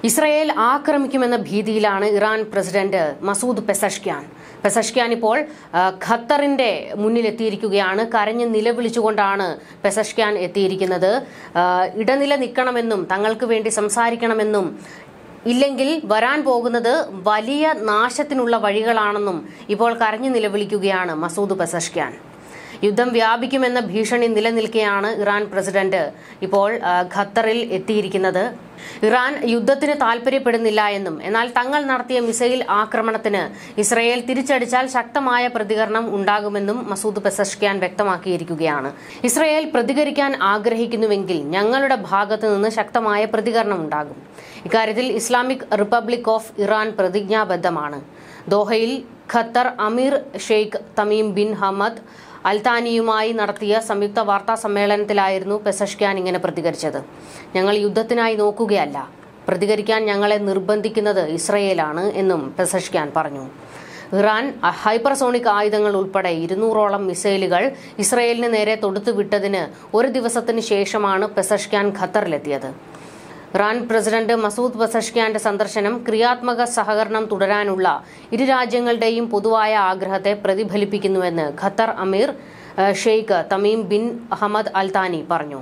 Israel ആക്രമിക്കുമെന്ന ഭീതിയിലാണ് Iran president Masoud Pezeshkian Pezeshkian ഇപ്പോൾ ആ, ഖത്തറിന്റെ മുന്നിലെത്തിയിരിക്കുകയാണ് കരഞ്ഞ് നിലവിളിച്ചുകൊണ്ടാണ് പെസഷ്ക്യാൻ എത്തിയിരിക്കുന്നത് ആ, ഇടനില നിൽക്കണമെന്നും തങ്ങൾക്ക് വേണ്ടി സംസാരിക്കണമെന്നും ഇല്ലെങ്കിൽ വരാൻ പോകുന്നത് വലിയ നാശത്തിനുള്ള വഴികളാണെന്നും ഇപ്പോൾ കരഞ്ഞു നിലവിളിക്കുകയാണ് മസൂദ് പെസഷ്ക്യാൻ യുദ്ധം വ്യാപിക്കുമെന്ന ഭീഷണി നിലനിൽക്കെയാണ് ഇറാൻ പ്രസിഡന്റ് ഇപ്പോൾ ആ, ഖത്തറിൽ എത്തിയിരിക്കുന്നത് ഇറാൻ യുദ്ധത്തിന് താൽപര്യപ്പെടുന്നില്ല എന്നും എന്നാൽ തങ്ങൾ നടത്തിയ മിസൈൽ ആക്രമണത്തിന് ഇസ്രയേൽ തിരിച്ചടിച്ചാൽ ശക്തമായ പ്രതികരണം ഉണ്ടാകുമെന്നും മസൂദ് പെസഷ്ക്യാൻ വ്യക്തമാക്കിയിരിക്കുകയാണ് ഇസ്രയേൽ പ്രതികരിക്കാൻ ആഗ്രഹിക്കുന്നുവെങ്കിൽ ഞങ്ങളുടെ ഭാഗത്തു നിന്ന് ശക്തമായ പ്രതികരണം ഉണ്ടാകും ഇക്കാര്യത്തിൽ ഇസ്ലാമിക് റിപ്പബ്ലിക് ഓഫ് ഇറാൻ പ്രതിജ്ഞാബദ്ധമാണ് ദോഹയിൽ ഖത്തർ അമീർ ഷെയ്ഖ് തമീം ബിൻ ഹമദ് അൽത്താനിയുമായി നടത്തിയ സംയുക്ത വാർത്താ സമ്മേളനത്തിലായിരുന്നു പെസഷ്ക്യാൻ ഇങ്ങനെ പ്രതികരിച്ചത് ഞങ്ങൾ യുദ്ധത്തിനായി നോക്കുകയല്ല പ്രതികരിക്കാൻ ഞങ്ങളെ നിർബന്ധിക്കുന്നത് ഇസ്രയേലാണ് എന്നും പെസഷ്ക്യാൻ പറഞ്ഞു ഇറാൻ ഹൈപ്പർസോണിക് ആയുധങ്ങൾ ഉൾപ്പെടെ ഇരുന്നൂറോളം മിസൈലുകൾ ഇസ്രയേലിന് നേരെ തൊടുത്തുവിട്ടതിന് ഒരു ദിവസത്തിന് ശേഷമാണ് പെസഷ്ക്യാൻ ഖത്തറിലെത്തിയത് ഇറാൻ പ്രസിഡന്റ് മസൂദ് പസഷ്ക്യാന്റെ സന്ദർശനം ക്രിയാത്മക സഹകരണം തുടരാനുള്ള ഇരു രാജ്യങ്ങളുടെയും പൊതുവായ ആഗ്രഹത്തെ പ്രതിഫലിപ്പിക്കുന്നുവെന്ന് ഖത്തർ അമീർ ഏഹ്, Sheikh Tamim bin Ahmad Al Thani പറഞ്ഞു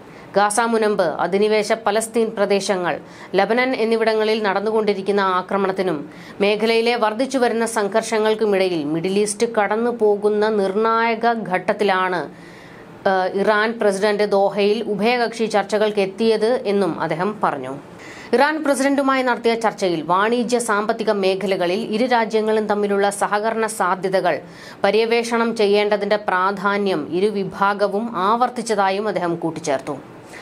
ഗാസ മുനമ്പ് അധിനിവേശ പലസ്തീൻ പ്രദേശങ്ങൾ ലബനൻ എന്നിവിടങ്ങളിൽ നടന്നുകൊണ്ടിരിക്കുന്ന ആക്രമണത്തിനും മേഖലയിലെ വർദ്ധിച്ചുവരുന്ന സംഘർഷങ്ങൾക്കുമിടയിൽ മിഡിൽ ഈസ്റ്റ് കടന്നു പോകുന്ന നിർണായക ഘട്ടത്തിലാണ് ഏഹ് ഇറാൻ പ്രസിഡന്റ് ദോഹയിൽ ഉഭയകക്ഷി ചർച്ചകൾക്ക് എത്തിയത് എന്നും അദ്ദേഹം പറഞ്ഞു ഇറാൻ പ്രസിഡന്റുമായി നടത്തിയ ചർച്ചയിൽ വാണിജ്യ സാമ്പത്തിക മേഖലകളിൽ ഇരു രാജ്യങ്ങളും തമ്മിലുള്ള സഹകരണ സാധ്യതകൾ പര്യവേഷണം ചെയ്യേണ്ടതിന്റെ പ്രാധാന്യം ഇരു വിഭാഗവും ആവർത്തിച്ചതായും അദ്ദേഹം കൂട്ടിച്ചേർത്തു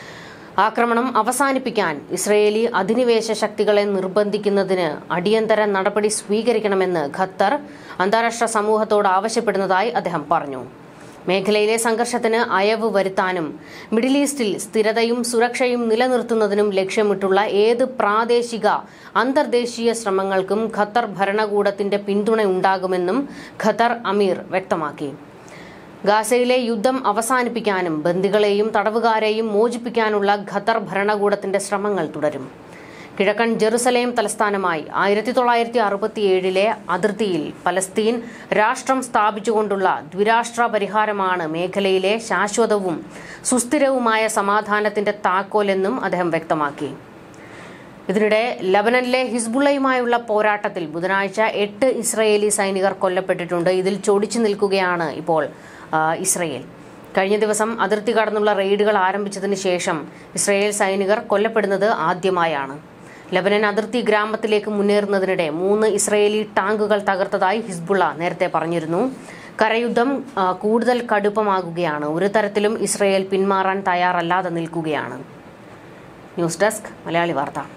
ആക്രമണം അവസാനിപ്പിക്കാൻ ഇസ്രയേലി അധിനിവേശ ശക്തികളെ നിർബന്ധിക്കുന്നതിന് അടിയന്തര നടപടി സ്വീകരിക്കണമെന്ന് ഖത്തർ അന്താരാഷ്ട്ര സമൂഹത്തോട് ആവശ്യപ്പെടുന്നതായി അദ്ദേഹം പറഞ്ഞു മേഖലയിലെ സംഘർഷത്തിന് അയവ് വരുത്താനും മിഡിൽ ഈസ്റ്റിൽ സ്ഥിരതയും സുരക്ഷയും നിലനിർത്തുന്നതിനും ലക്ഷ്യമിട്ടുള്ള ഏത് പ്രാദേശിക അന്തർദേശീയ ശ്രമങ്ങൾക്കും ഖത്തർ ഭരണകൂടത്തിന്റെ പിന്തുണ ഉണ്ടാകുമെന്നും ഖത്തർ അമീർ വ്യക്തമാക്കി ഗാസയിലെ യുദ്ധം അവസാനിപ്പിക്കാനും ബന്ദികളെയും തടവുകാരെയും മോചിപ്പിക്കാനുള്ള ഖത്തർ ഭരണകൂടത്തിന്റെ ശ്രമങ്ങൾ തുടരും കിഴക്കൻ ജെറുസലേം തലസ്ഥാനമായി ആയിരത്തി തൊള്ളായിരത്തി അറുപത്തിയേഴിലെ അതിർത്തിയിൽ പലസ്തീൻ രാഷ്ട്രം സ്ഥാപിച്ചുകൊണ്ടുള്ള ദ്വിരാഷ്ട്ര പരിഹാരമാണ് മേഖലയിലെ ശാശ്വതവും സുസ്ഥിരവുമായ സമാധാനത്തിന്റെ താക്കോലെന്നും അദ്ദേഹം വ്യക്തമാക്കി ഇതിനിടെ ലബനനിലെ ഹിസ്ബുള്ളയുമായുള്ള പോരാട്ടത്തിൽ ബുധനാഴ്ച എട്ട് ഇസ്രയേലി സൈനികർ കൊല്ലപ്പെട്ടിട്ടുണ്ട് ഇതിൽ ചൊടിച്ചു നിൽക്കുകയാണ് ഇപ്പോൾ ആ, ഇസ്രയേൽ കഴിഞ്ഞ ദിവസം അതിർത്തി കടന്നുള്ള റെയ്ഡുകൾ ആരംഭിച്ചതിന് ശേഷം ഇസ്രയേൽ സൈനികർ കൊല്ലപ്പെടുന്നത് ആദ്യമായാണ് ലബനൻ അതിർത്തി ഗ്രാമത്തിലേക്ക് മുന്നേറുന്നതിനിടെ മൂന്ന് ഇസ്രയേലി ടാങ്കുകൾ തകർത്തതായി ഹിസ്ബുള്ള നേരത്തെ പറഞ്ഞിരുന്നു കരയുദ്ധം ആ, കൂടുതൽ കടുപ്പമാകുകയാണ് ഒരു തരത്തിലും ഇസ്രയേൽ പിന്മാറാൻ തയ്യാറല്ലാതെ നിൽക്കുകയാണ് ന്യൂസ് ഡെസ്ക് മലയാളി വാർത്ത